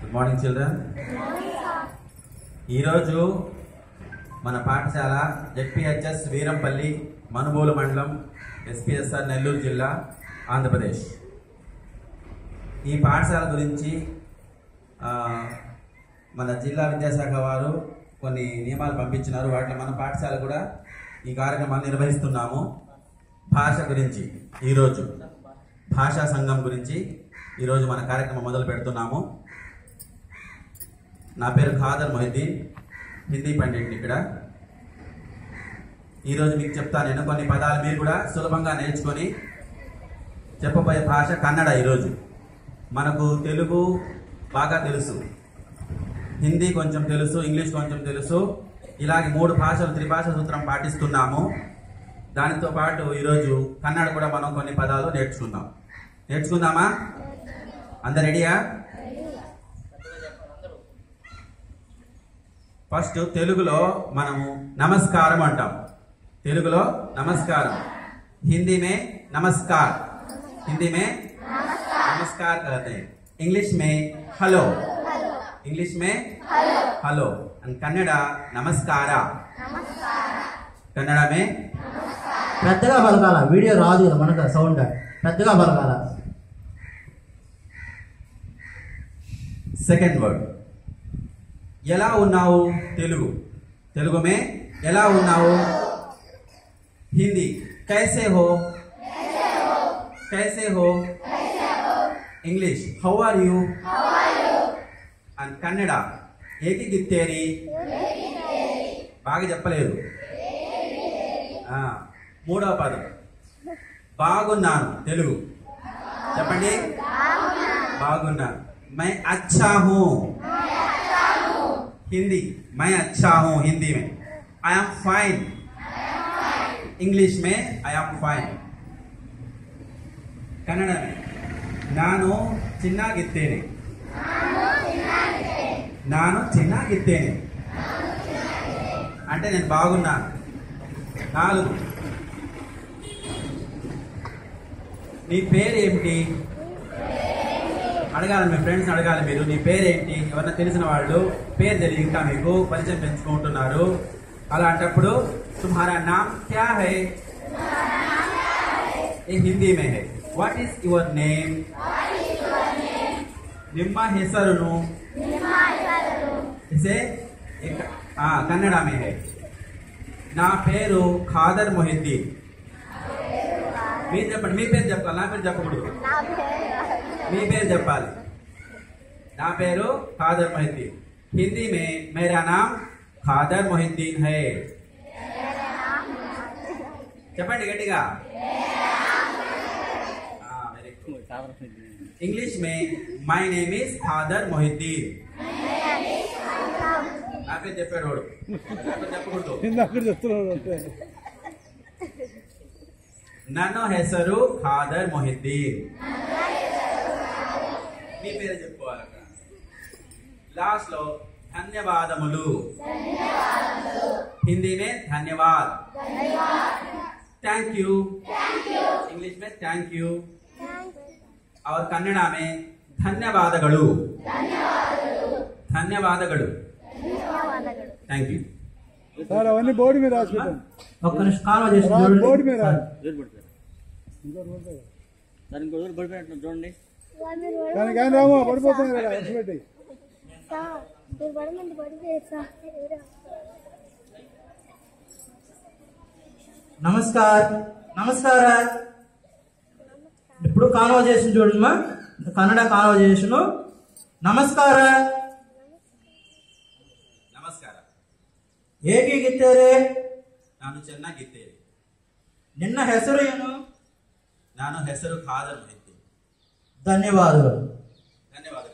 Good morning children ఈరోజు మన పాఠశాల జెడ్పిహెచ్ఎస్ వీరంపల్లి మనుబోలు మండలం ఎస్పీఎస్ఆర్ నెల్లూరు జిల్లా ఆంధ్రప్రదేశ్ ఈ పాఠశాల గురించి ఆ, మన జిల్లా విద్యాశాఖ వారు కొన్ని నియమాలు పంపించినారు వాటిలో మన పాఠశాల కూడా ఈ కార్యక్రమాన్ని నిర్వహిస్తున్నాము భాష గురించి ఈరోజు భాషా సంఘం గురించి ఈరోజు మన కార్యక్రమం మొదలు పెడుతున్నాము నా పేరు ఖాదర్ మొహిద్దీన్ హిందీ పండిట్ని ఇక్కడ ఈరోజు మీకు చెప్తాను నేను కొన్ని పదాలు మీరు కూడా సులభంగా నేర్చుకొని చెప్పబోయే భాష కన్నడ ఈరోజు మనకు తెలుగు బాగా తెలుసు హిందీ కొంచెం తెలుసు ఇంగ్లీష్ కొంచెం తెలుసు ఇలాగే మూడు భాషలు త్రిభాష సూత్రం పాటిస్తున్నాము దానితో పాటు ఈరోజు కన్నడ కూడా మనం కొన్ని పదాలు నేర్చుకుందాం నేర్చుకుందామా అందరు రెడీయా ఫస్ట్ తెలుగులో మనము నమస్కారం అంటాం తెలుగులో నమస్కారం हिंदी में नमस्कार हिंदी में नमस्कार कहते हैं इंग्लिश में हेलो इंग्लिश में हेलो and कन्नड़ नमस्कार कन्नड़ में పెద్దగా పలకాల వీడియో రాదు కదా మనకు సౌండ్ పెద్దగా పలకాల సెకండ్ వర్డ్ ఎలా ఉన్నావు తెలుగు తెలుగు మే ఎలా ఉన్నావు హిందీ कैसे हो कैसे हो English how are you and Kannada ఏకి గిత్తేరి బాగా చెప్పలేదు ఆ, మూడవ పదం బాగున్నాను తెలుగు చెప్పండి బాగున్నాను मैं अच्छा हूँ हिंदी मैं अच्छा हूँ हिंदी में आई एम फाइन इंग्लिश में आई एम फाइन ಕನ್ನಡ में ನಾನು ಚೆನ್ನಾಗಿದ್ದೇನೆ ನಾನು ಚೆನ್ನಾಗಿದ್ದೇನೆ అంటే నేను బాగున్నాను నాలుగు నీ పేరు ఏమిటి అడగాలి మీ ఫ్రెండ్స్ అడగాలి మీరు నీ పేరేంటి ఎవరన్నా తెలిసిన వాళ్ళు పేరు తెలియదు ఇంకా మీకు పరిచయం పెంచుకుంటున్నారు అలాంటప్పుడు తుమ్హారా నామ్ క్యా హై ये हिंदी में है व्हाट इज युवर नेम ನಿಮ್ಮ ಹೆಸರುನು इसे एक हाँ कन्नड़ में है నా పేరు ఖాదర్ మొహిద్దీన్ మీరు చెప్పండి మీ పేరు చెప్పాలి నా పేరు చెప్పకూడదు మీ పేరు చెప్పాలి నా పేరు ఖాదర్ మొహిద్దీన్ హిందీ మే మేరా నామ్ ఖాదర్ మొహిద్దీన్ హై చెప్పండి గట్టిగా వెరీ గుడ్ ఇంగ్లీష్ మే my name is Khader Mohiddin నా పేరు చెప్పాడు వాడు నా పేరు చెప్పకూడదు ఇందాక చెప్తున్నాడు అంతే ನನ್ನ ಹೆಸರು ఖాదర్ మొహిద్దీన్ మీ పేరు చెప్పుకోవాలి అక్కడ లాస్ట్ లో ధన్యవాదములు హిందీ మే ధన్యవాద్ థ్యాంక్ యూ ఇంగ్లీష్ మే థ్యాంక్ యూ और ಕನ್ನಡ में ಧನ್ಯವಾದಗಳು ధన్యవాదಗಳು థ్యాంక్ యూ సార్ అవన్నీ బోర్డు మీద రాసి పెట్టండి ఒక్క నిమిషం కాలువ చేసి రా, చూడండి. బోర్డు మీద రా. సార్, ఇంకోటి పోతుంది. దాని ఇంకో రోజు పడిపోయినట్టు చూడండి దానికి ఏం రామో పడిపోతుంది కదా రాసి పెట్టి మీరు పడమంది పడితే సార్ నమస్కార్ నమస్కార ఇప్పుడు కాన్వర్జేషన్ చూడండి మా కన్నడ కాన్వర్జేషన్ నమస్ಕಾರ ನಮಸ್ಕಾರ ಹೇಗಿದ್ದೀರಿ ನಾನು ಚೆನ್ನಾಗಿದ್ದೇನೆ ನಿನ್ನ ಹೆಸರು ಏನು ನಾನು ಹೆಸರು ಖಾದರ್ ಮೊಹಿದ್ದೀನ್ ಧನ್ಯವಾದಗಳು ಧನ್ಯವಾದಗಳು